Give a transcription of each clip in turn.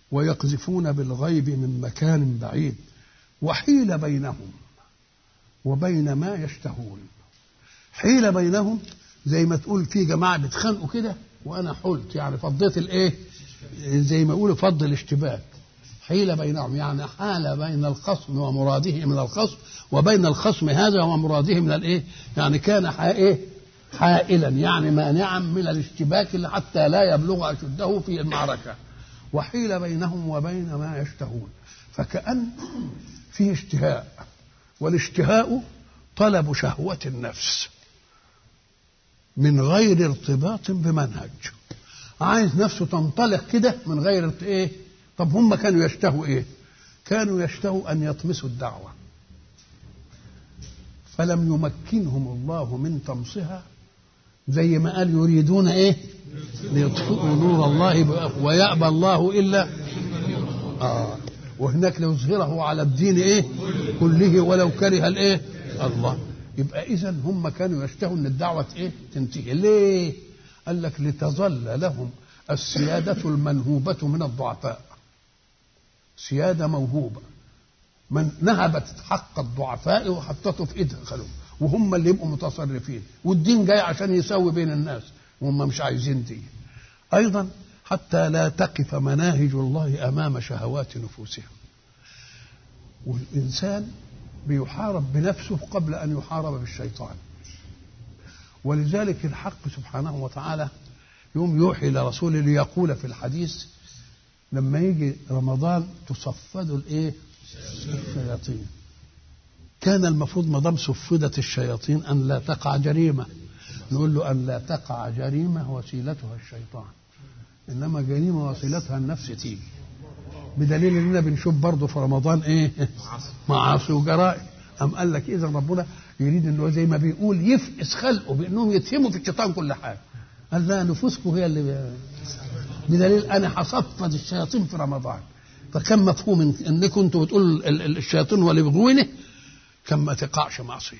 ويقذفون بالغيب من مكان بعيد وحيل بينهم وبين ما يشتهون حيل بينهم زي ما تقول في جماعه بيتخانقوا كده وانا حلت يعني فضيت الايه زي ما يقولوا فض الاشتباك حيل بينهم يعني حال بين الخصم ومراده من الخصم وبين الخصم هذا ومراده من الايه يعني كان ايه حائلا يعني مانعا من الاشتباك حتى لا يبلغ اشده في المعركه وحيل بينهم وبين ما يشتهون فكأن فيه اشتهاء والاشتهاء طلب شهوة النفس من غير ارتباط بمنهج عايز نفسه تنطلق كده من غير ايه طب هم كانوا يشتهوا ايه كانوا يشتهوا ان يطمسوا الدعوه فلم يمكنهم الله من طمسها زي ما قال يريدون ايه ليطفئوا نور الله ويأبى الله الا آه وهناك ليظهره على الدين ايه كله ولو كره الايه الله يبقى اذا هم كانوا يشتهوا ان الدعوه ايه تنتهي ليه قال لك لتظل لهم السياده المنهوبه من الضعفاء سياده موهوبه من نهبت حق الضعفاء وحطته في ايدها خلوه وهم اللي يبقوا متصرفين والدين جاي عشان يسوي بين الناس وهم مش عايزين دي ايضا حتى لا تقف مناهج الله امام شهوات نفوسهم والانسان بيحارب بنفسه قبل ان يحارب بالشيطان ولذلك الحق سبحانه وتعالى يوم يوحي لرسوله ليقول في الحديث لما يجي رمضان تصفد الايه الشياطين كان المفروض ما دام صفدت الشياطين ان لا تقع جريمه نقول له ان لا تقع جريمه وسيلتها الشيطان انما جريمه وسيلتها النفس تيجي بدليل اننا بنشوف برضه في رمضان ايه معاصي وجرائم أم قال لك اذا ربنا يريد انه زي ما بيقول يفقس خلقه بانهم يتهموا في الشيطان كل حاجه قال لا نفوسكم هي اللي بي... بدليل انا هصفد الشياطين في رمضان فكان مفهوم إن انكم انتوا بتقول الشياطين هو اللي بيغوينه كان ما تقعش معصيه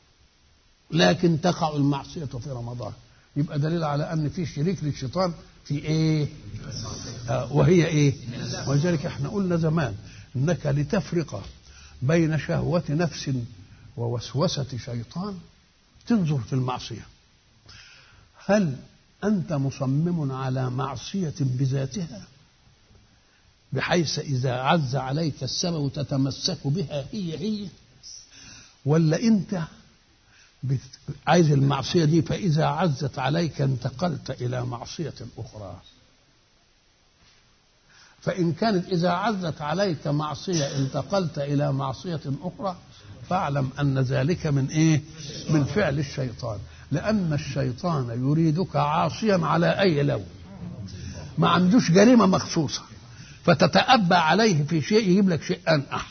لكن تقع المعصيه في رمضان يبقى دليل على ان في شريك للشيطان في ايه آه وهي ايه ولذلك احنا قلنا زمان انك لتفرق بين شهوة نفس ووسوسة شيطان تنظر في المعصية هل أنت مصمم على معصية بذاتها بحيث إذا عز عليك السبب تتمسك بها هي هي ولا أنت عايز المعصية دي فإذا عزت عليك انتقلت إلى معصية أخرى فإن كانت إذا عزت عليك معصية انتقلت إلى معصية أخرى فاعلم أن ذلك من إيه؟ من فعل الشيطان لأن الشيطان يريدك عاصيا على أي لون ما عندوش جريمة مخصوصة فتتأبى عليه في شيء يجيب لك شيء أنقح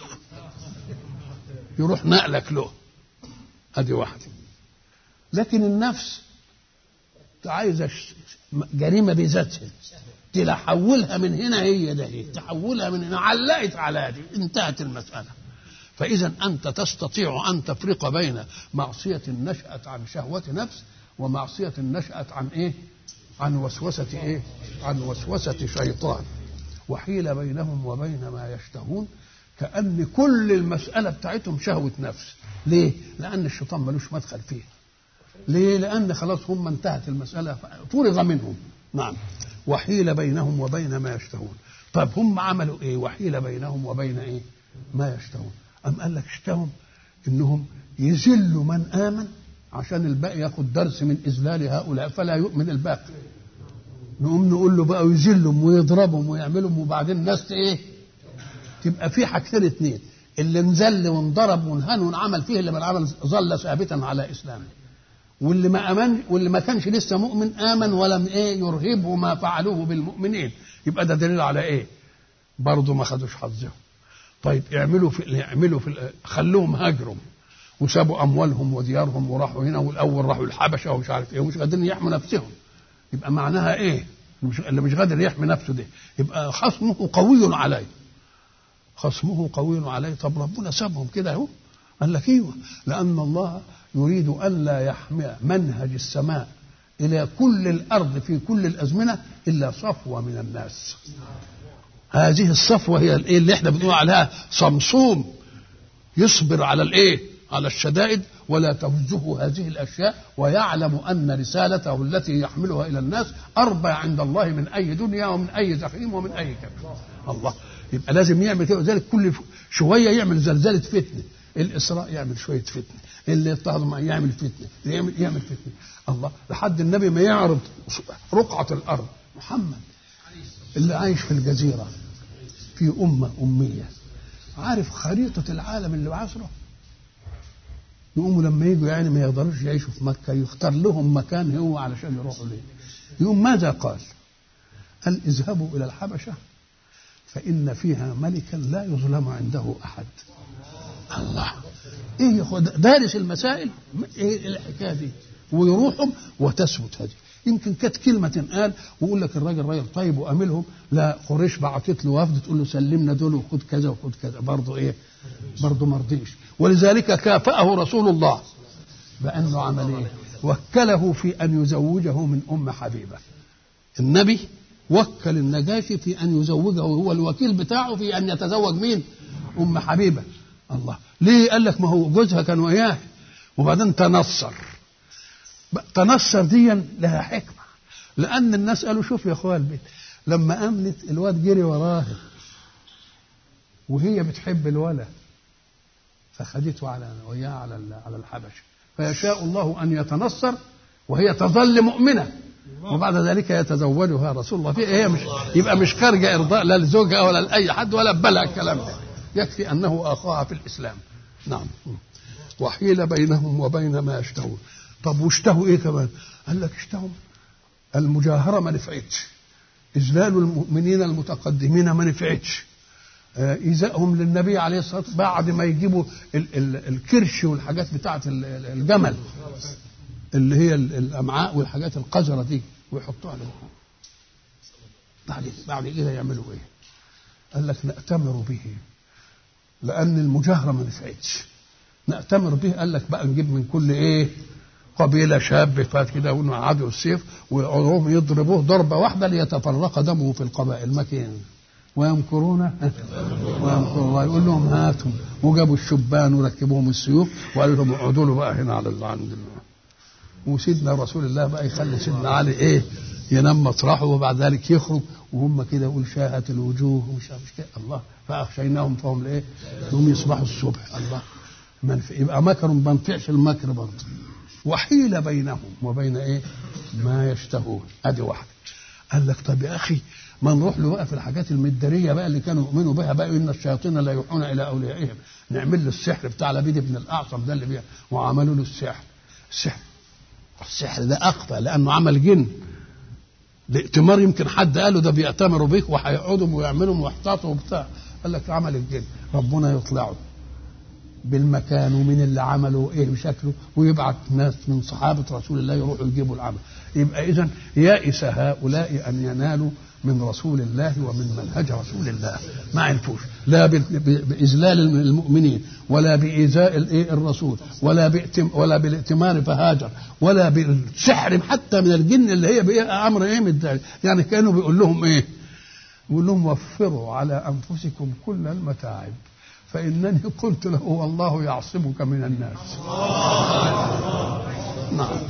يروح نقلك له هذه واحدة لكن النفس عايزة جريمة بذاتها تحولها من هنا هي ده هي تحولها من هنا علقت على دي انتهت المسألة فإذا أنت تستطيع أن تفرق بين معصية نشأت عن شهوة نفس ومعصية نشأت عن إيه؟ عن وسوسة إيه؟ عن وسوسة شيطان وحيل بينهم وبين ما يشتهون كأن كل المسألة بتاعتهم شهوة نفس ليه؟ لأن الشيطان ملوش مدخل فيه ليه؟ لأن خلاص هم انتهت المسألة فرغ منهم نعم وحيل بينهم وبين ما يشتهون طيب هم عملوا ايه وحيل بينهم وبين ايه ما يشتهون أم قال لك اشتهوا انهم يذلوا من آمن عشان الباقي ياخد درس من إذلال هؤلاء فلا يؤمن الباقي نقوم نقول له بقى يذلهم ويضربهم ويعملهم وبعدين الناس ايه تبقى في حاجتين اتنين اللي انذل وانضرب وانهان وانعمل فيه اللي من عمل ظل ثابتا على اسلامه واللي ما امن واللي ما كانش لسه مؤمن امن ولم ايه يرهبه ما فعلوه بالمؤمنين يبقى ده دليل على ايه برضه ما خدوش حظهم طيب اعملوا في اعملوا في خلوهم هاجروا وسابوا اموالهم وديارهم وراحوا هنا والاول راحوا الحبشه ومش عارف ايه ومش قادرين يحموا نفسهم يبقى معناها ايه اللي مش قادر يحمي نفسه ده يبقى خصمه قوي عليه خصمه قوي عليه طب ربنا سابهم كده اهو قال لك ايوه لان الله يريد ان لا يحمي منهج السماء الى كل الارض في كل الازمنه الا صفوه من الناس هذه الصفوة هي الايه اللي احنا بنقول عليها صمصوم يصبر على الايه على الشدائد ولا تهزه هذه الاشياء ويعلم ان رسالته التي يحملها الى الناس اربى عند الله من اي دنيا ومن اي زخيم ومن اي كبير الله يبقى لازم يعمل كده وذلك كل شويه يعمل زلزله فتنه الاسراء يعمل شويه فتنه اللي يضطهد يعمل فتنه يعمل يعمل فتنه الله لحد النبي ما يعرض رقعه الارض محمد اللي عايش في الجزيره في امه اميه عارف خريطه العالم اللي بعصره يقوموا لما يجوا يعني ما يقدروش يعيشوا في مكه يختار لهم مكان هو علشان يروحوا ليه يقوم ماذا قال قال اذهبوا الى الحبشه فإن فيها ملكا لا يظلم عنده أحد الله إيه يا أخوة دارس المسائل إيه الحكاية دي ويروحهم وتثبت هذه يمكن كانت كلمة تنقال ويقول لك الراجل راجل طيب وأملهم لا قريش بعتت له وفد تقول له سلمنا دول وخد كذا وخد كذا برضه إيه برضه ما رضيش ولذلك كافأه رسول الله بأنه عمل إيه وكله في أن يزوجه من أم حبيبة النبي وكل النجاشي في ان يزوجه هو الوكيل بتاعه في ان يتزوج مين؟ ام حبيبه الله ليه؟ قال لك ما هو جوزها كان وياه وبعدين تنصر تنصر دي لها حكمه لان الناس قالوا شوف يا اخويا البيت لما امنت الواد جري وراها وهي بتحب الولد فخدته على وياه على على الحبشه فيشاء الله ان يتنصر وهي تظل مؤمنه وبعد ذلك يتزوجها رسول الله في هي مش يبقى مش خارجه ارضاء لا لزوجها ولا لاي حد ولا بلع الكلام ده يكفي انه اخاها في الاسلام نعم وحيل بينهم وبين ما يشتهون طب واشتهوا ايه كمان قال لك اشتهوا المجاهره ما نفعتش اذلال المؤمنين المتقدمين ما نفعتش ايذائهم للنبي عليه الصلاه والسلام بعد ما يجيبوا ال ال الكرش والحاجات بتاعه الجمل اللي هي الامعاء والحاجات القذره دي ويحطوها على بعد بعد كده يعملوا ايه؟ قال لك نأتمر به لأن المجاهرة ما نفعتش نأتمر به قال لك بقى نجيب من كل ايه؟ قبيلة شاب فات كده وقعدوا السيف ويقعدوا يضربوه ضربة واحدة ليتفرق دمه في القبائل مكان ويمكرون ويمكر الله يقول لهم هاتوا وجابوا الشبان وركبوهم السيوف وقالوا لهم اقعدوا له بقى هنا على عند الله وسيدنا رسول الله بقى يخلي سيدنا علي ايه ينام مطرحه وبعد ذلك يخرج وهم كده يقول شاهت الوجوه ومش عارف كده الله فاخشيناهم فهم لايه؟ يوم يصبحوا الصبح الله منف... يبقى مكر ما نفعش المكر برضه وحيل بينهم وبين ايه؟ ما يشتهون ادي واحده قال لك طب يا اخي ما نروح له بقى في الحاجات المداريه بقى اللي كانوا يؤمنوا بها بقى ان الشياطين لا يوحون الى اوليائهم نعمل له السحر بتاع لبيد بن الاعصم ده اللي بيه وعملوا له السحر السحر السحر ده اخفى لانه عمل جن الائتمار يمكن حد قالوا ده بيأتمروا بيك وهيقعدوا ويعملوا ويحتاطوا وبتاع قال لك عمل الجن ربنا يطلعه بالمكان ومن اللي عملوا ايه بشكله ويبعت ناس من صحابه رسول الله يروحوا يجيبوا العمل يبقى اذا يائس هؤلاء ان ينالوا من رسول الله ومن منهج رسول الله ما عرفوش لا باذلال المؤمنين ولا بايذاء الرسول ولا بإتم ولا بالائتمان فهاجر ولا بالسحر حتى من الجن اللي هي بإيه امر ايه من يعني كانوا بيقول لهم ايه؟ بيقول لهم وفروا على انفسكم كل المتاعب فانني قلت له والله يعصمك من الناس نعم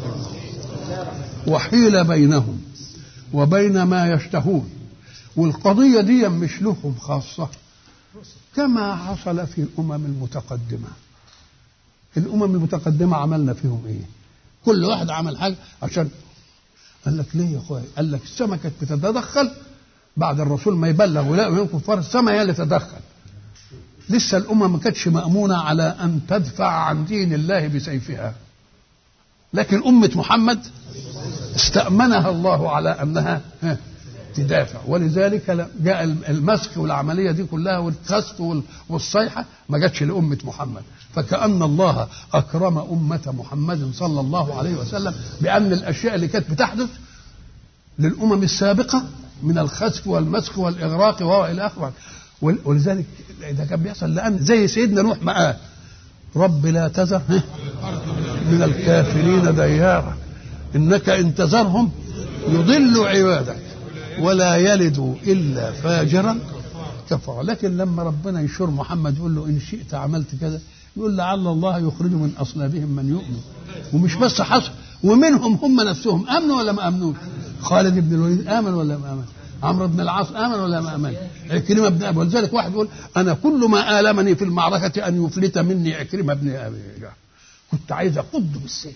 وحيل بينهم وبين ما يشتهون والقضية دي مش لهم خاصة كما حصل في الأمم المتقدمة الأمم المتقدمة عملنا فيهم إيه كل واحد عمل حاجة عشان قال لك ليه يا أخويا قال لك السماء كانت بتتدخل بعد الرسول ما يبلغ ولا من كفار السماء هي اللي تدخل لسه الأمة ما كانتش مأمونة على أن تدفع عن دين الله بسيفها لكن أمة محمد استأمنها الله على أنها تدافع ولذلك جاء المسخ والعملية دي كلها والخسف والصيحة ما جاتش لأمة محمد فكأن الله أكرم أمة محمد صلى الله عليه وسلم بأن الأشياء اللي كانت بتحدث للأمم السابقة من الخسف والمسخ والإغراق وإلى آخره ولذلك ده كان بيحصل لأن زي سيدنا نوح ما قال رب لا تذر من الكافرين ديارا انك ان تذرهم يضل عبادك ولا يلد الا فاجرا كفر لكن لما ربنا يشور محمد يقول له ان شئت عملت كذا يقول لعل الله يخرج من اصلابهم من يؤمن ومش بس حصل ومنهم هم نفسهم امنوا ولا ما امنوش خالد بن الوليد امن ولا ما امن عمرو بن العاص امن ولا ما امن عكرمه بن ابي ولذلك واحد يقول انا كل ما المني في المعركه ان يفلت مني عكرمه بن ابي جهل كنت عايز اقض بالسيف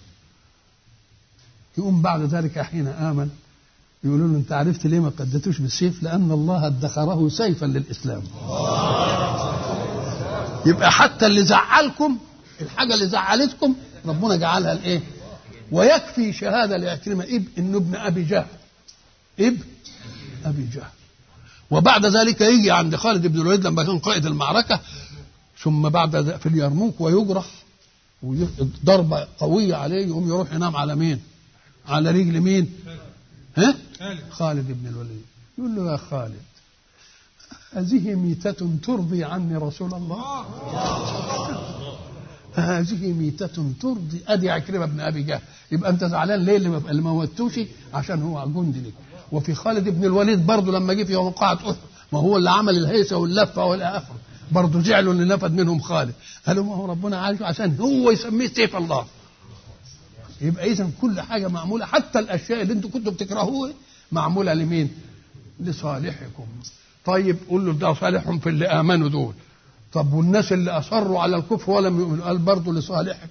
يقوم بعد ذلك حين امن يقولوا له انت عرفت ليه ما قدتوش بالسيف لان الله ادخره سيفا للاسلام يبقى حتى اللي زعلكم الحاجه اللي زعلتكم ربنا جعلها الايه ويكفي شهاده لعكرمه ابن انه ابن ابي جهل ابن ابي جهل وبعد ذلك يجي عند خالد بن الوليد لما كان قائد المعركه ثم بعد في اليرموك ويجرح ضربه قويه عليه يقوم يروح ينام على مين؟ على رجل مين؟ ها؟ خالد بن الوليد يقول له يا خالد هذه ميتة ترضي عني رسول الله هذه ميتة ترضي ادي عكرمة بن ابي جهل يبقى انت زعلان ليه اللي ما موتوش عشان هو جندي لك وفي خالد بن الوليد برضه لما جه في يوم قاعة احد ما هو اللي عمل الهيصة واللفة والى اخره برضه زعلوا اللي نفد منهم خالد قالوا ما هو ربنا عايزه عشان هو يسميه سيف الله يبقى اذا كل حاجه معموله حتى الاشياء اللي انتم كنتوا بتكرهوها معموله لمين؟ لصالحكم طيب قول له ده صالحهم في اللي امنوا دول طب والناس اللي اصروا على الكفر ولم يؤمنوا قال برضه لصالحكم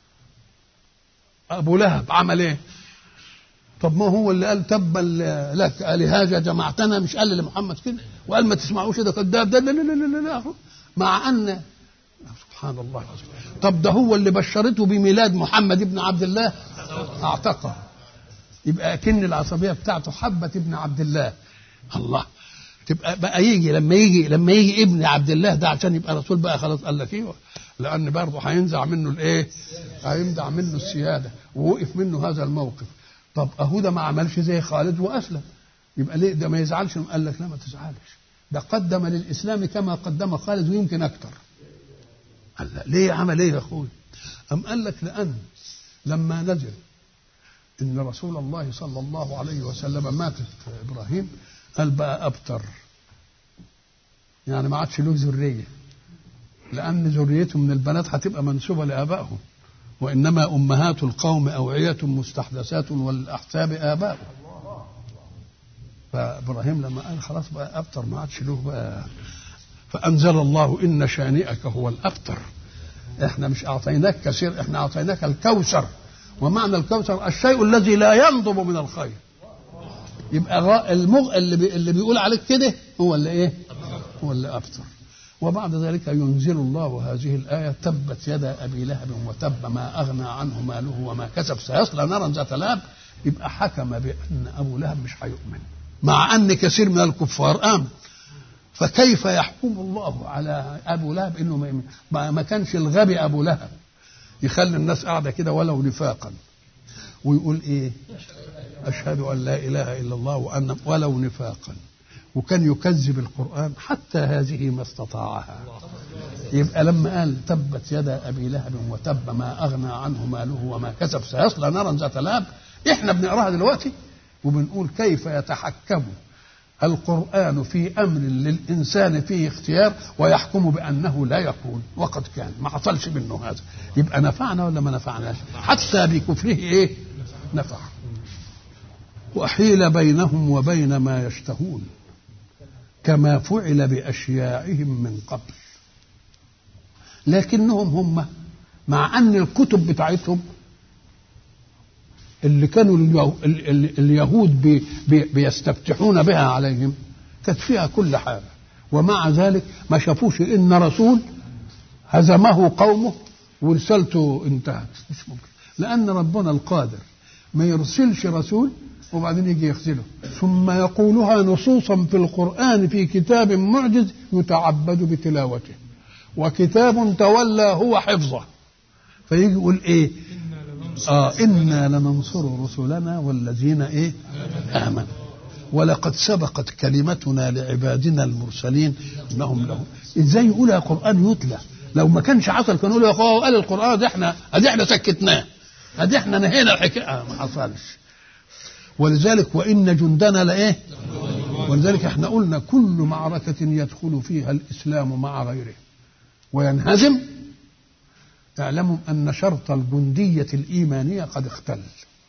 ابو لهب عمل ايه؟ طب ما هو اللي قال تبا لك لهذا جمعتنا مش قال لمحمد كده وقال ما تسمعوش ده كذاب ده لا لا لا لا لا مع ان سبحان الله العظيم طب ده هو اللي بشرته بميلاد محمد ابن عبد الله اعتقه يبقى اكن العصبيه بتاعته حبه ابن عبد الله الله تبقى بقى يجي لما يجي لما يجي ابن عبد الله ده عشان يبقى رسول بقى خلاص قال لك ايوه لان برضه هينزع منه الايه؟ هينزع منه السياده ووقف منه هذا الموقف طب اهو ده ما عملش زي خالد واسلم يبقى ليه ده ما يزعلش قال لك لا ما تزعلش ده قدم للاسلام كما قدم خالد ويمكن اكثر قال لا ليه عمل ايه يا اخوي ام قال لك لان لما نزل ان رسول الله صلى الله عليه وسلم ماتت ابراهيم قال بقى ابتر يعني ما عادش له ذريه لان ذريته من البنات هتبقى منسوبه لابائهم وانما امهات القوم اوعيه مستحدثات والاحساب اباء فابراهيم لما قال خلاص بقى ابتر ما عادش له بقى فانزل الله ان شانئك هو الابتر احنا مش اعطيناك كثير احنا اعطيناك الكوثر ومعنى الكوثر الشيء الذي لا ينضب من الخير يبقى المغ اللي, بي اللي بيقول عليك كده هو اللي ايه هو اللي ابتر وبعد ذلك ينزل الله هذه الآية تبت يدا أبي لهب وتب ما أغنى عنه ماله وما كسب سيصلى نارا ذات لهب يبقى حكم بأن أبو لهب مش هيؤمن مع أن كثير من الكفار آمن فكيف يحكم الله على أبو لهب إنه ما, يؤمن ما كانش الغبي أبو لهب يخلي الناس قاعدة كده ولو نفاقا ويقول إيه أشهد أن لا إله إلا الله وأن ولو نفاقا وكان يكذب القرآن حتى هذه ما استطاعها يبقى لما قال تبت يدا أبي لهب وتب ما أغنى عنه ماله وما كسب سيصلى نارا ذات لهب إحنا بنقراها دلوقتي وبنقول كيف يتحكم القرآن في أمر للإنسان فيه اختيار ويحكم بأنه لا يكون وقد كان ما حصلش منه هذا يبقى نفعنا ولا ما نفعناش حتى بكفره إيه نفع وحيل بينهم وبين ما يشتهون كما فعل بأشياعهم من قبل لكنهم هم مع أن الكتب بتاعتهم اللي كانوا اليهود بي بي بيستفتحون بها عليهم كانت فيها كل حاجة ومع ذلك ما شافوش إن رسول هزمه قومه ورسالته انتهت مش ممكن لأن ربنا القادر ما يرسلش رسول وبعدين يجي يخزله ثم يقولها نصوصا في القرآن في كتاب معجز يتعبد بتلاوته وكتاب تولى هو حفظه فيجي يقول ايه اه انا لننصر رسلنا والذين ايه امنوا ولقد سبقت كلمتنا لعبادنا المرسلين انهم لهم ازاي يقولها قران يتلى لو ما كانش حصل كانوا يقولوا يا اخويا قال القران ده احنا ادي احنا سكتناه ادي احنا نهينا الحكايه ما حصلش ولذلك وان جندنا لايه ولذلك احنا قلنا كل معركة يدخل فيها الإسلام مع غيره وينهزم اعلموا أن شرط الجندية الإيمانية قد اختل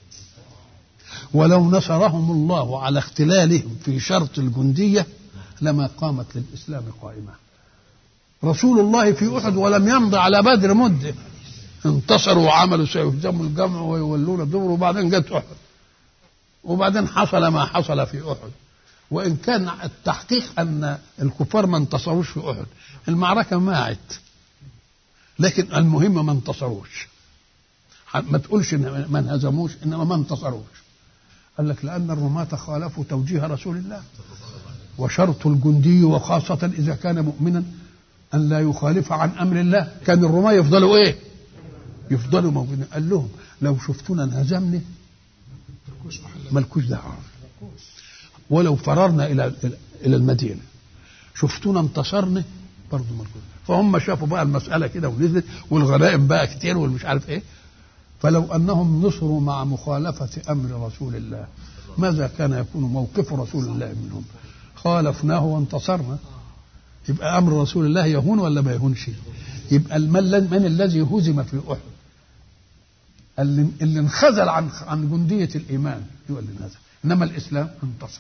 ولو نصرهم الله على اختلالهم في شرط الجندية لما قامت للإسلام قائمة رسول الله في أحد ولم يمض على بدر مدة انتصروا وعملوا سيهزموا الجمع ويولون الدبر وبعدين جت أحد وبعدين حصل ما حصل في أحد وإن كان التحقيق أن الكفار ما انتصروش في أحد المعركة ماعت لكن المهم ما انتصروش ما تقولش إن ما انهزموش إنما ما انتصروش قال لك لأن الرماة خالفوا توجيه رسول الله وشرط الجندي وخاصة إذا كان مؤمنا أن لا يخالف عن أمر الله كان الرماة يفضلوا إيه يفضلوا موجودين قال لهم لو شفتونا انهزمنا ملكوش دعوة ولو فررنا إلى إلى المدينة شفتونا انتصرنا برضه ملكوش فهم شافوا بقى المسألة كده ونزلت والغنائم بقى كتير والمش عارف إيه فلو أنهم نصروا مع مخالفة أمر رسول الله ماذا كان يكون موقف رسول الله منهم خالفناه وانتصرنا يبقى امر رسول الله يهون ولا ما يهونش يبقى من, من الذي هزم في احد اللي, اللي انخذل عن عن جنديه الايمان هو اللي انهزم انما الاسلام انتصر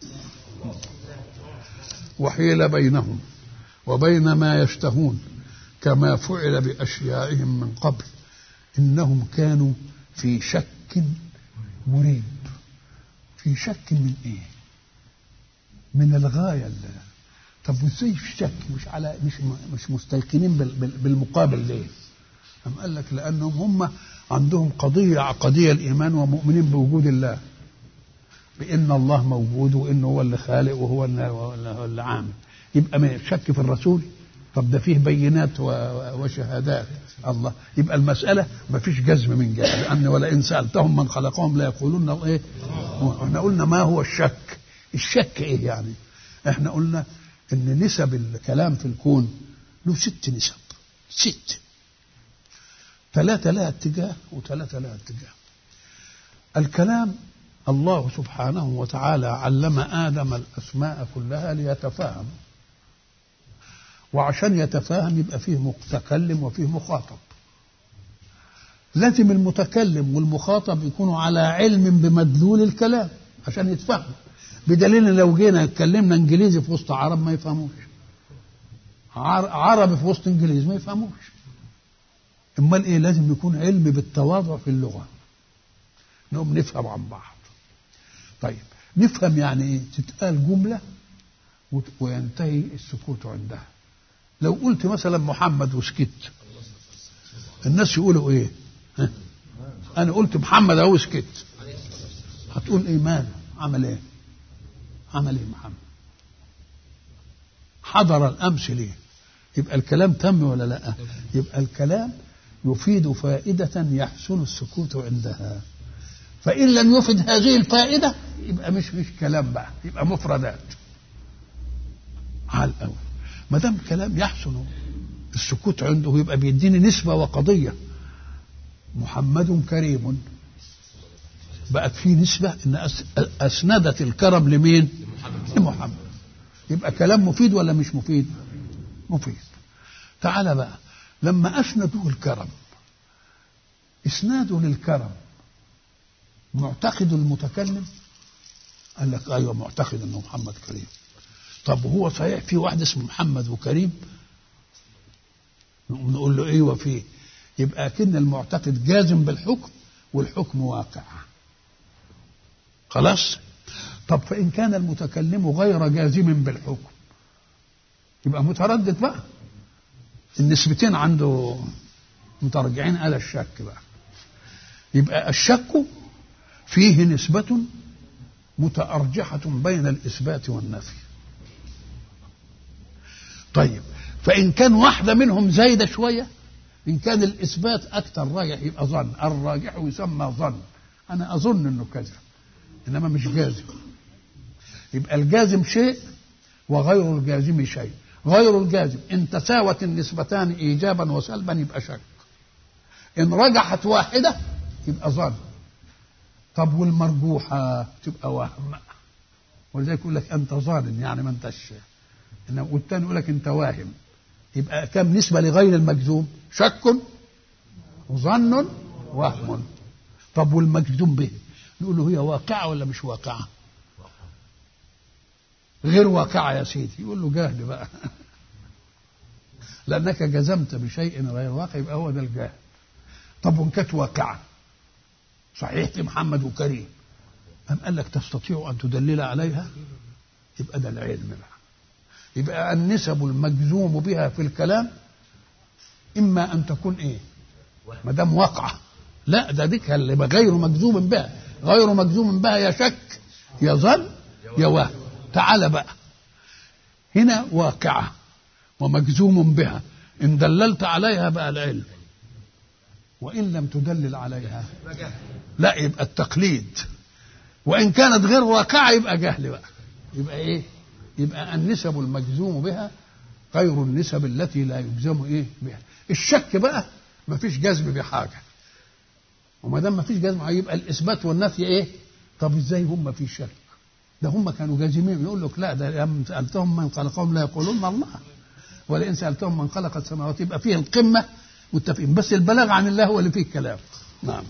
وحيل بينهم وبين ما يشتهون كما فعل باشيائهم من قبل انهم كانوا في شك مريب في شك من ايه من الغايه اللي طب وازاي في شك مش على مش مش مستيقنين بالمقابل ليه؟ أم قال لك لأنهم هم عندهم قضية عقدية الإيمان ومؤمنين بوجود الله بأن الله موجود وإنه هو اللي خالق وهو اللي عامل يبقى ما شك في الرسول طب ده فيه بينات وشهادات الله يبقى المسألة ما فيش جزم من جهة لأن ولئن سألتهم من خلقهم لا يقولون إيه احنا قلنا ما هو الشك الشك إيه يعني احنا قلنا ان نسب الكلام في الكون له ست نسب ست ثلاثة لها اتجاه وثلاثة لها اتجاه الكلام الله سبحانه وتعالى علم آدم الأسماء كلها ليتفاهم وعشان يتفاهم يبقى فيه متكلم وفيه مخاطب لازم المتكلم والمخاطب يكونوا على علم بمدلول الكلام عشان يتفهموا بدليل لو جينا اتكلمنا انجليزي في وسط عرب ما يفهموش عربي في وسط انجليزي ما يفهموش امال ايه لازم يكون علم بالتواضع في اللغه نقوم نفهم عن بعض طيب نفهم يعني ايه تتقال جمله وينتهي السكوت عندها لو قلت مثلا محمد وسكت الناس يقولوا ايه ها؟ انا قلت محمد اهو سكت هتقول ايه ماله عمل ايه عمل ايه محمد حضر الامس ليه يبقى الكلام تم ولا لا يبقى الكلام يفيد فائدة يحسن السكوت عندها فإن لم يفد هذه الفائدة يبقى مش مش كلام بقى يبقى مفردات على الأول ما دام كلام يحسن السكوت عنده يبقى بيديني نسبة وقضية محمد كريم بقت في نسبة إن أسندت الكرم لمين؟ لمحمد يبقى كلام مفيد ولا مش مفيد؟ مفيد تعال بقى لما أسندوا الكرم إسناده للكرم معتقد المتكلم قال لك أيوه معتقد أنه محمد كريم طب هو صحيح في واحد اسمه محمد وكريم نقول له ايوه فيه يبقى اكن المعتقد جازم بالحكم والحكم واقع خلاص طب فان كان المتكلم غير جازم بالحكم يبقى متردد بقى النسبتين عنده مترجعين على الشك بقى يبقى الشك فيه نسبة متأرجحة بين الإثبات والنفي طيب فإن كان واحدة منهم زايدة شوية إن كان الإثبات أكثر راجح يبقى ظن الراجح يسمى ظن أنا أظن إنه كذا إنما مش جازم يبقى الجازم شيء وغير الجازم شيء غير الجازم إن تساوت النسبتان إيجابا وسلبا يبقى شك إن رجحت واحدة يبقى ظن طب والمرجوحة تبقى وهم ولذلك يقول لك انت ظالم يعني ما انتش إنما والتاني يقول لك انت واهم يبقى كم نسبة لغير المجزوم شك وظن وهم طب والمجزوم به نقول له هي واقعة ولا مش واقعة غير واقعة يا سيدي يقول له جهل بقى لأنك جزمت بشيء غير واقع يبقى هو ده الجهل طب وإن كانت واقعة صحيح محمد وكريم أم قال لك تستطيع أن تدلل عليها يبقى ده العلم بقى يبقى النسب المجزوم بها في الكلام إما أن تكون إيه ما دام واقعة لا ده ديك اللي غير مجزوم بها غير مجزوم بها يا شك يا ظن يا وهم تعال بقى هنا واقعة ومجزوم بها إن دللت عليها بقى العلم وإن لم تدلل عليها لا يبقى التقليد وإن كانت غير واقعة يبقى جهل بقى يبقى إيه يبقى النسب المجزوم بها غير النسب التي لا يجزم إيه بها الشك بقى ما فيش جزم بحاجة وما دام ما فيش جزم يبقى الإثبات والنفي إيه طب إزاي هم في شك ده هم كانوا جازمين يقول لك لا ده لما سألتهم من خلقهم لا يقولون الله ولئن سألتهم من خلق السماوات يبقى فيه القمة متفقين بس البلاغ عن الله هو اللي فيه الكلام نعم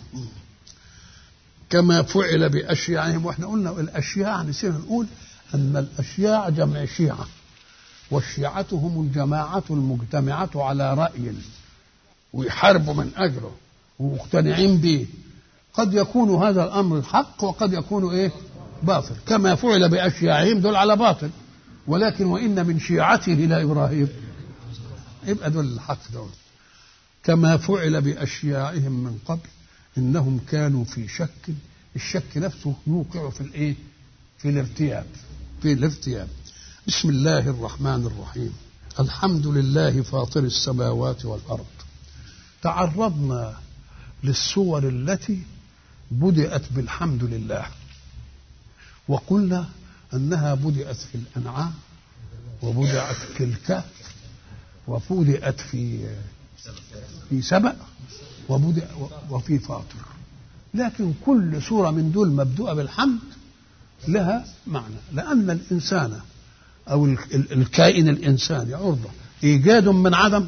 كما فعل بأشياعهم واحنا قلنا الأشياع نسينا نقول أن الأشياع جمع شيعة والشيعة هم الجماعة المجتمعة على رأي ويحاربوا من أجله ومقتنعين به قد يكون هذا الأمر الحق وقد يكون إيه باطل كما فعل بأشياعهم دول على باطل ولكن وإن من شيعته إلى إبراهيم يبقى دول الحق دول كما فعل بأشياعهم من قبل إنهم كانوا في شك الشك نفسه يوقع في الإيه في الارتياب في الارتياب بسم الله الرحمن الرحيم الحمد لله فاطر السماوات والأرض تعرضنا للصور التي بدأت بالحمد لله وقلنا أنها بدأت في الأنعام وبدأت في الكهف وبدأت في في سبأ وبدأ وفي فاطر لكن كل سورة من دول مبدوءة بالحمد لها معنى لأن الإنسان أو الكائن الإنساني عرضة إيجاد من عدم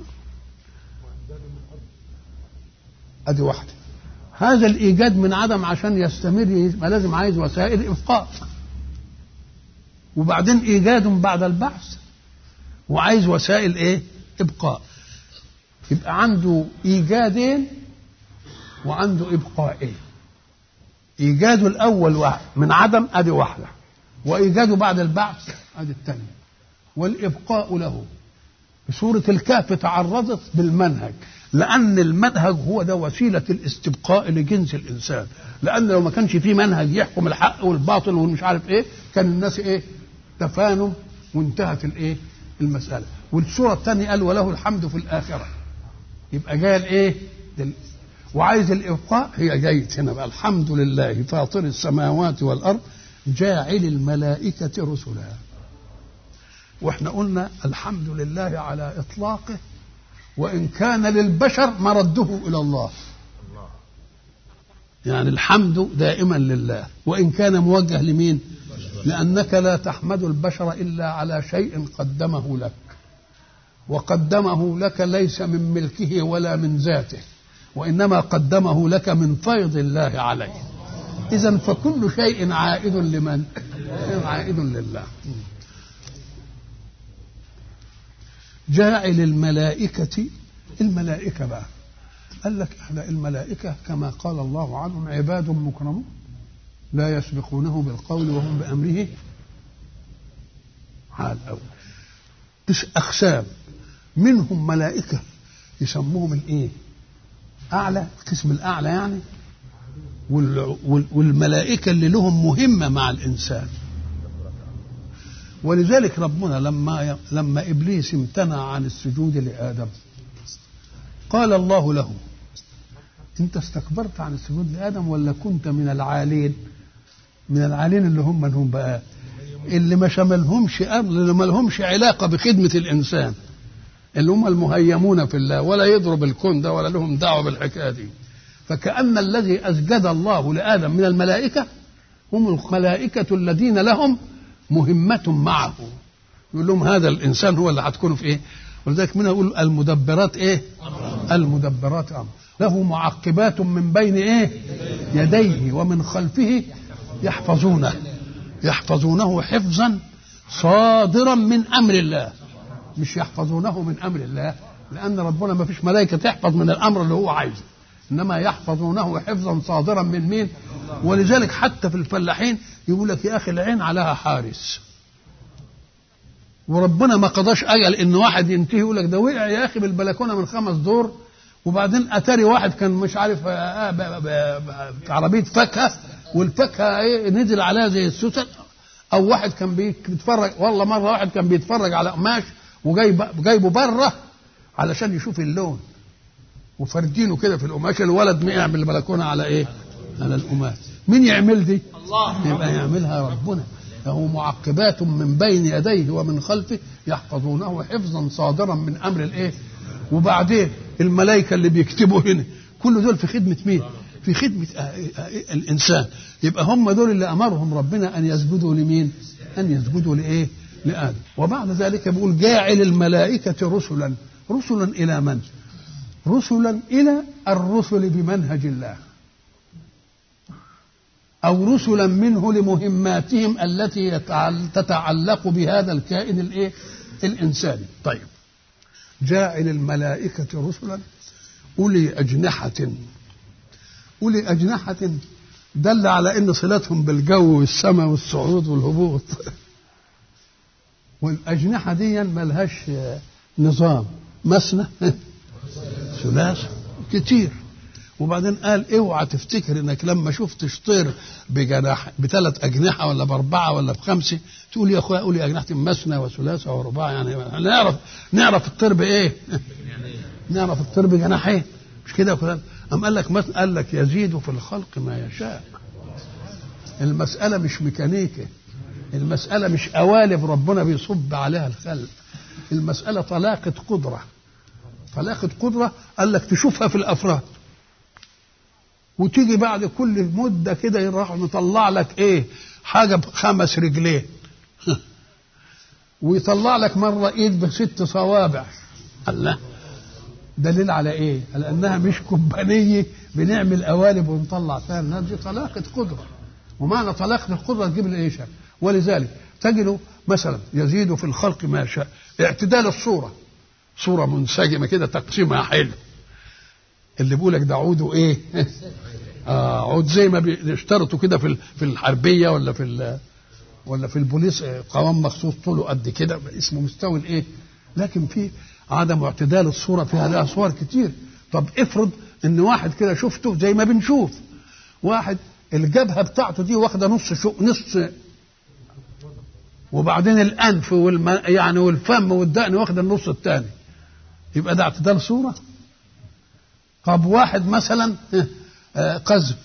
أدي واحدة هذا الإيجاد من عدم عشان يستمر ما لازم عايز وسائل إبقاء وبعدين إيجاد بعد البعث وعايز وسائل إيه إبقاء يبقى عنده إيجادين وعنده إبقائين إيجاد الأول واحد من عدم أدي واحدة وإيجاده بعد البعث أدي الثانية والإبقاء له سورة الكهف تعرضت بالمنهج لأن المنهج هو ده وسيلة الاستبقاء لجنس الإنسان لأن لو ما كانش فيه منهج يحكم الحق والباطل والمش عارف إيه كان الناس إيه تفانوا وانتهت الإيه المسألة والسورة الثانية قال وله الحمد في الآخرة يبقى جاي الإيه دل... وعايز الإبقاء هي جاية هنا بقى الحمد لله فاطر السماوات والأرض جاعل الملائكة رسلا واحنا قلنا الحمد لله على إطلاقه وإن كان للبشر مرده إلى الله يعني الحمد دائما لله وإن كان موجه لمين لأنك لا تحمد البشر إلا على شيء قدمه لك وقدمه لك ليس من ملكه ولا من ذاته وإنما قدمه لك من فيض الله عليه إذا فكل شيء عائد لمن عائد لله جاعل الملائكة الملائكة بقى قال لك احنا الملائكة كما قال الله عنهم عباد مكرمون لا يسبقونه بالقول وهم بأمره حال أول تس أقسام منهم ملائكة يسموهم الإيه أعلى القسم الأعلى يعني والملائكة اللي لهم مهمة مع الإنسان ولذلك ربنا لما لما ابليس امتنع عن السجود لادم قال الله له انت استكبرت عن السجود لادم ولا كنت من العالين من العالين اللي هم من هم بقى اللي ما شملهمش امر اللي ما لهمش علاقه بخدمه الانسان اللي هم المهيمون في الله ولا يضرب الكون ده ولا لهم دعوه بالحكايه دي فكأن الذي أسجد الله لآدم من الملائكة هم الملائكة الذين لهم مهمة معه يقول لهم هذا الإنسان هو اللي هتكونوا في إيه ولذلك منها يقول المدبرات إيه المدبرات أمر له معقبات من بين إيه يديه ومن خلفه يحفظونه يحفظونه حفظا صادرا من أمر الله مش يحفظونه من أمر الله لأن ربنا ما فيش ملائكة تحفظ من الأمر اللي هو عايزه إنما يحفظونه حفظا صادرا من مين ولذلك حتى في الفلاحين يقول لك يا أخي العين عليها حارس وربنا ما قضاش اجل ان واحد ينتهي يقول لك ده وقع يا اخي بالبلكونه من خمس دور وبعدين اتاري واحد كان مش عارف آه ب- ب- ب- عربيه فاكهه والفاكهه ايه نزل عليها زي السوسن او واحد كان بيتفرج والله مره واحد كان بيتفرج على قماش وجايب جايبه بره علشان يشوف اللون وفردينه كده في القماش الولد وقع من البلكونه على ايه؟ على القماش مين يعمل دي؟ الله يبقى يعملها ربنا له معقبات من بين يديه ومن خلفه يحفظونه حفظا صادرا من امر الايه؟ وبعدين الملائكه اللي بيكتبوا هنا كل دول في خدمه مين؟ في خدمه آه، آه، الانسان يبقى هم دول اللي امرهم ربنا ان يسجدوا لمين؟ ان يسجدوا لايه؟ لادم وبعد ذلك بيقول جاعل الملائكه رسلا رسلا الى من؟ رسلا الى الرسل بمنهج الله او رسلا منه لمهماتهم التي يتعل- تتعلق بهذا الكائن الايه الانساني طيب جاعل الملائكه رسلا اولي اجنحه اولي اجنحه دل على ان صلتهم بالجو والسماء والصعود والهبوط والاجنحه دي ملهاش نظام مثنى ثلاث كتير وبعدين قال اوعى تفتكر انك لما شفتش طير بجناح بثلاث اجنحه ولا باربعه ولا بخمسه تقول يا اخويا قولي اجنحه مثنى وثلاثه ورباع يعني نعرف نعرف الطير بايه؟ نعرف الطير بجناحين مش كده يا فلان؟ أم قال لك مثل قال لك يزيد في الخلق ما يشاء المسألة مش ميكانيكا المسألة مش قوالب ربنا بيصب عليها الخلق المسألة طلاقة قدرة طلاقة قدرة قال لك تشوفها في الأفراد وتيجي بعد كل مدة كده يروح مطلع لك إيه حاجة بخمس رجلين ويطلع لك مرة إيد بست صوابع الله دليل على ايه؟ على انها مش كومبانيه بنعمل قوالب ونطلع فيها الناس دي طلاقه قدره ومعنى طلاقه القدره تجيب لي ايه شيء ولذلك تجد مثلا يزيد في الخلق ما يشاء اعتدال الصوره صوره منسجمه كده تقسيمها حلو اللي بيقول لك ده عوده ايه؟ آه عود زي ما بيشترطوا كده في ال- في الحربيه ولا في ال- ولا في البوليس آه، قوام مخصوص طوله قد كده اسمه مستوي الايه؟ لكن في عدم اعتدال الصوره فيها لها صور كتير طب افرض ان واحد كده شفته زي ما بنشوف واحد الجبهه بتاعته دي واخده نص شو نص وبعدين الانف والم يعني والفم والدقن واخده النص الثاني يبقى ده اعتدال صوره طب واحد مثلا آه، قزم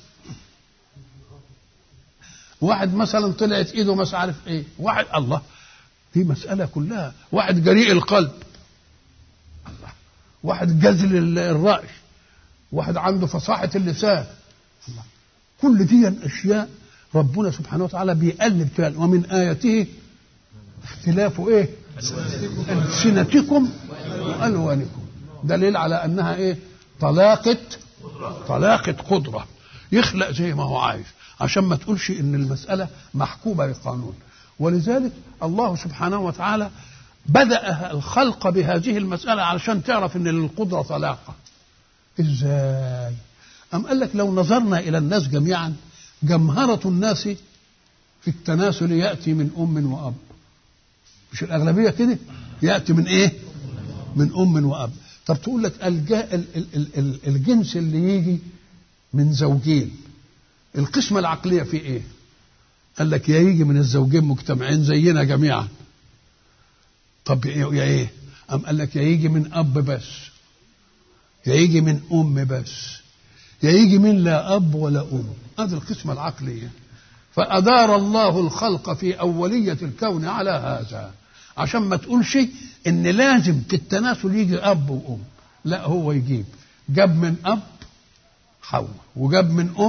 واحد مثلا طلعت ايده مش عارف ايه واحد الله دي مسألة كلها واحد جريء القلب الله واحد جزل ال- الرأي واحد عنده فصاحة اللسان الله كل دي أشياء ربنا سبحانه وتعالى بيقلب فيها ومن آياته اختلاف ايه ألسنتكم وألوانكم دليل على أنها ايه طلاقة طلاقة قدرة يخلق زي ما هو عايز عشان ما تقولش ان المسألة محكومة بقانون ولذلك الله سبحانه وتعالى بدأ الخلق بهذه المسألة علشان تعرف ان للقدرة طلاقة ازاي أم قال لك لو نظرنا إلى الناس جميعا جمهرة الناس في التناسل يأتي من أم وأب مش الأغلبية كده يأتي من إيه من أم وأب طب تقول لك الجا ال ال ال ال الجنس اللي يجي من زوجين القسمة العقلية فيه إيه قال لك يا يجي من الزوجين مجتمعين زينا جميعا طب يا ايه أم قال لك يا يجي من أب بس يا يجي من أم بس يا يجي من لا أب ولا أم هذه القسمة العقلية فأدار الله الخلق في أولية الكون على هذا عشان ما تقولش إن لازم في التناسل يجي أب وأم لا هو يجيب جاب من أب حواء وجاب من أم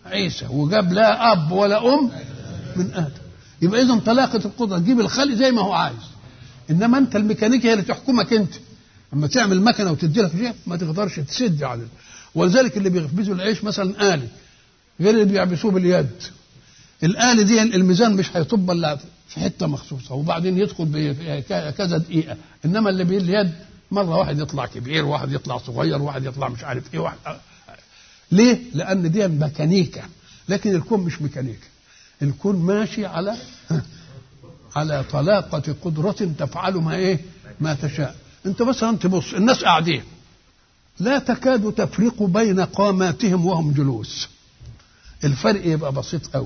عيسى وجاب لا اب ولا ام من ادم يبقى اذا طلاقه القدره تجيب الخلق زي ما هو عايز انما انت الميكانيكي هي اللي تحكمك انت اما تعمل مكنه وتدي لك شيء ما تقدرش تسد على ولذلك اللي بيخبزوا العيش مثلا آلي غير اللي بيعبسوه باليد الآلة دي الميزان مش هيطب الا في حته مخصوصه وبعدين يدخل كذا دقيقه انما اللي باليد مره واحد يطلع كبير واحد يطلع صغير واحد يطلع مش عارف ايه واحد ليه؟ لان دي ميكانيكا لكن الكون مش ميكانيكا الكون ماشي على على طلاقة قدرة تفعل ما ايه؟ ما تشاء. انت مثلا تبص الناس قاعدين لا تكاد تفرق بين قاماتهم وهم جلوس. الفرق يبقى بسيط قوي.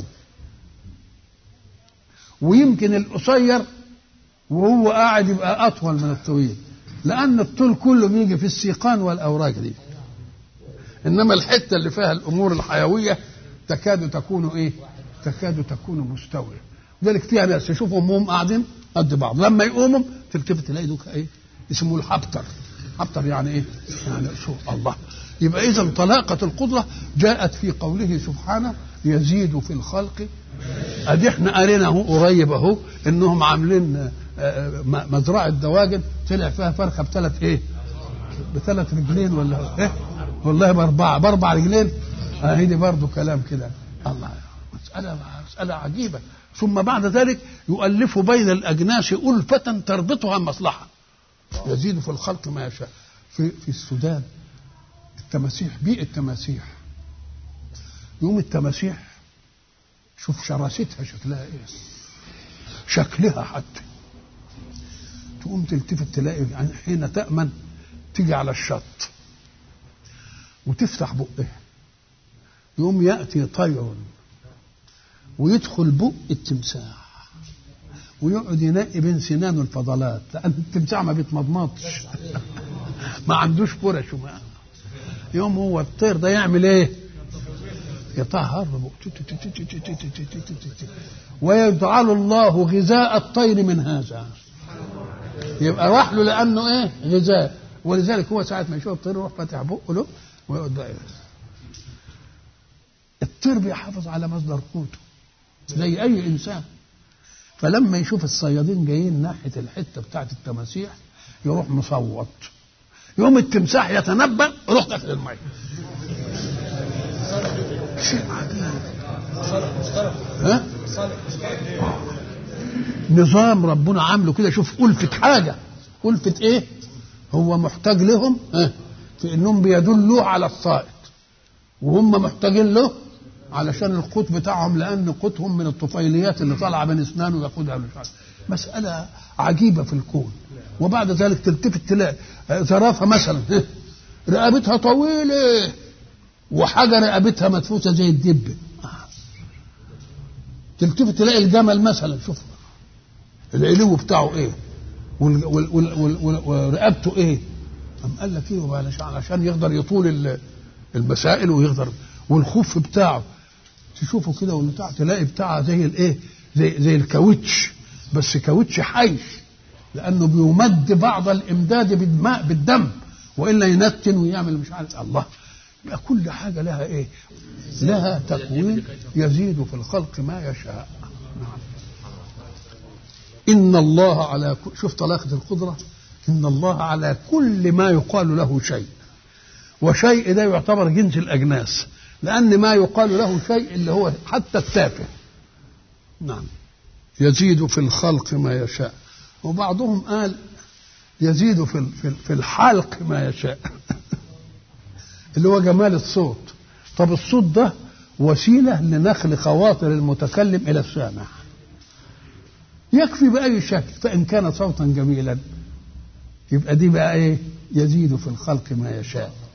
ويمكن القصير وهو قاعد يبقى اطول من الطويل لان الطول كله بيجي في السيقان والاوراق دي انما الحته اللي فيها الامور الحيويه تكاد تكون ايه تكاد تكون مستويه لذلك فيها ناس يشوفوا امهم قاعدين قد بعض لما يقوموا تلتفت تلاقي دوك ايه اسمه الحبتر حبتر يعني ايه يعني شوف الله يبقى اذا طلاقه القدره جاءت في قوله سبحانه يزيد في الخلق ادي احنا قرينا اهو قريب اهو انهم عاملين مزرعه دواجن طلع فيها فرخه بثلاث ايه؟ بثلاث رجلين ولا ايه؟ والله باربعه باربع رجلين اهي دي برضه كلام كده الله مساله مساله عجيبه ثم بعد ذلك يؤلف بين الاجناس الفه تربطها مصلحه يزيد في الخلق ما يشاء في في السودان التماسيح بيئه التماسيح يوم التماسيح شوف شراستها شكلها ايه شكلها حتى تقوم تلتفت تلاقي يعني حين تأمن تيجي على الشط وتفتح بقها يقوم يأتي طير ويدخل بق التمساح ويقعد ينقي بين سنانه الفضلات لأن التمساح ما بيتمضمضش ما عندوش فرش وما يوم هو الطير ده يعمل ايه؟ يطهر ويجعل الله غذاء الطير من هذا يبقى راح له لانه ايه غذاء ولذلك هو ساعه ما يشوف الطير يروح فاتح بقه له ويقعد بقى الطير بيحافظ على مصدر قوته زي اي انسان فلما يشوف الصيادين جايين ناحيه الحته بتاعت التماسيح يروح مصوت يوم التمساح يتنبأ يروح داخل الميه شيء عجيب ها؟ نظام ربنا عامله كده شوف ألفة حاجة ألفة إيه؟ هو محتاج لهم ها؟ في إنهم بيدلوا على الصائد وهم محتاجين له علشان القوت بتاعهم لأن قوتهم من الطفيليات اللي طالعة من أسنانه ياخدها مش عارف مسألة عجيبة في الكون وبعد ذلك تلتفت تلاقي زرافة مثلا رقبتها طويلة وحاجة رقبتها مدفوسة زي الدب تلتفت تلاقي الجمل مثلا شوف العلو بتاعه ايه ورقبته ايه أم قال لك ايه علشان يقدر يطول المسائل ويقدر والخف بتاعه تشوفه كده والبتاع تلاقي بتاعه زي الايه زي زي الكاوتش بس كاوتش حي لانه بيمد بعض الامداد بالماء بالدم والا ينتن ويعمل مش عارف الله يبقى كل حاجه لها ايه؟ لها تكوين يزيد في الخلق ما يشاء ان الله على كل شوف طلاقه القدره ان الله على كل ما يقال له شيء وشيء ده يعتبر جنس الاجناس لان ما يقال له شيء اللي هو حتى التافه نعم يزيد في الخلق ما يشاء وبعضهم قال يزيد في في الحلق ما يشاء اللي هو جمال الصوت طب الصوت ده وسيله لنقل خواطر المتكلم الى السامع يكفي باي شكل فان كان صوتا جميلا يبقى دي بقى ايه يزيد في الخلق ما يشاء